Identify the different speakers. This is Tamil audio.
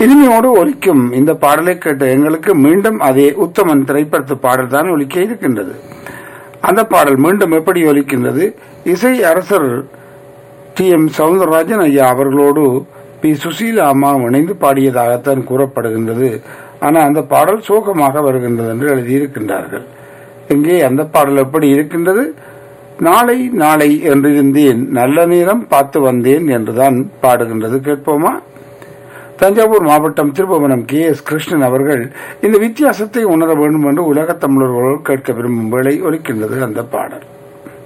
Speaker 1: இனிமையோடு ஒலிக்கும் இந்த பாடலை கேட்ட எங்களுக்கு மீண்டும் அதே உத்தமன் திரைப்படத்து பாடல் தான் ஒலிக்க இருக்கின்றது அந்த பாடல் மீண்டும் எப்படி ஒலிக்கின்றது இசை அரசர் டி எம் சவுந்தரராஜன் ஐயா அவர்களோடு பி சுசீலா அம்மா இணைந்து பாடியதாகத்தான் கூறப்படுகின்றது ஆனால் அந்த பாடல் சோகமாக வருகின்றது என்று எழுதியிருக்கின்றார்கள் இங்கே அந்த பாடல் எப்படி இருக்கின்றது நாளை நாளை என்றிருந்தேன் நல்ல நேரம் பார்த்து வந்தேன் என்றுதான் பாடுகின்றது கேட்போமா தஞ்சாவூர் மாவட்டம் திருபுவனம் கே எஸ் கிருஷ்ணன் அவர்கள் இந்த வித்தியாசத்தை உணர வேண்டும் என்று உலகத் தமிழர்களோடு கேட்க விரும்பும் வேளை ஒலிக்கின்றது அந்த பாடல்